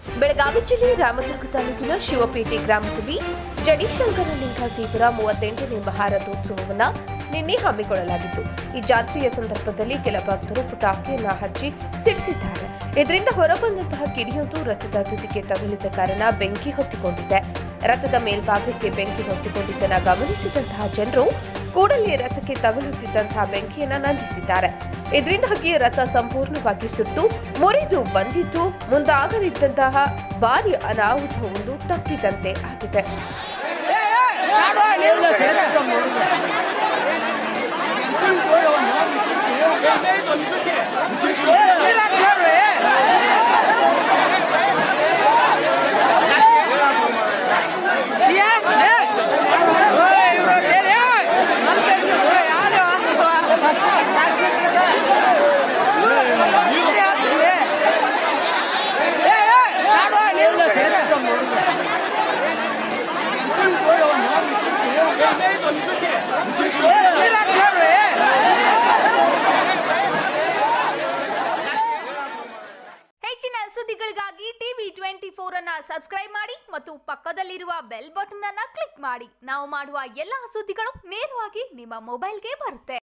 ಬೆಳಗಾವಿ ಜಿಲ್ಲೆ ರಾಮದುರ್ಗ ತಾಲೂಕಿನ ಶಿವಪೇಟೆ ಗ್ರಾಮದಲ್ಲಿ ಜಡಿಶಂಕರ ಲಿಂಗ ತೀವ್ರ ಮೂವತ್ತೆಂಟನೇ ಮಹಾರಥೋತ್ಸವವನ್ನು ನಿನ್ನೆ ಹಮ್ಮಿಕೊಳ್ಳಲಾಗಿತ್ತು ಈ ಜಾತ್ರೆಯ ಸಂದರ್ಭದಲ್ಲಿ ಕೆಲ ಭಕ್ತರು ಪಟಾಕಿಯನ್ನ ಹಚ್ಚಿ ಸಿಡಿಸಿದ್ದಾರೆ ಇದರಿಂದ ಹೊರಬಂದಂತಹ ಕಿಡಿಯೊಂದು ರಥದ ತುದಿಗೆ ತಗುಲಿದ ಕಾರಣ ಬೆಂಕಿ ಹೊತ್ತಿಕೊಂಡಿದೆ ರಥದ ಮೇಲ್ಭಾಗಕ್ಕೆ ಬೆಂಕಿ ಹೊತ್ತಿಕೊಂಡಿದ್ದನ್ನು ಗಮನಿಸಿದಂತಹ ಜನರು ಕೂಡಲೇ ರಥಕ್ಕೆ ತಗುಲುತ್ತಿದ್ದಂತಹ ಬೆಂಕಿಯನ್ನ ನಂದಿಸಿದ್ದಾರೆ ಇದರಿಂದಾಗಿ ರಥ ಸಂಪೂರ್ಣವಾಗಿ ಸುಟ್ಟು ಮುರಿದು ಬಂದಿದ್ದು ಮುಂದಾಗಲಿದ್ದಂತಹ ಭಾರಿ ಅನಾಹುತವೊಂದು ತಪ್ಪಿದಂತೆ ಆಗಿದೆ ಹೆಚ್ಚಿನ ಸುದ್ದಿಗಳಿಗಾಗಿ ಟಿವಿ ಟ್ವೆಂಟಿ ಫೋರ್ ಅನ್ನ ಸಬ್ಸ್ಕ್ರೈಬ್ ಮಾಡಿ ಮತ್ತು ಪಕ್ಕದಲ್ಲಿರುವ ಬೆಲ್ ಬಟನ್ ಅನ್ನ ಕ್ಲಿಕ್ ಮಾಡಿ ನಾವು ಮಾಡುವ ಎಲ್ಲಾ ಸುದ್ದಿಗಳು ನೇರವಾಗಿ ನಿಮ್ಮ ಮೊಬೈಲ್ಗೆ ಬರುತ್ತೆ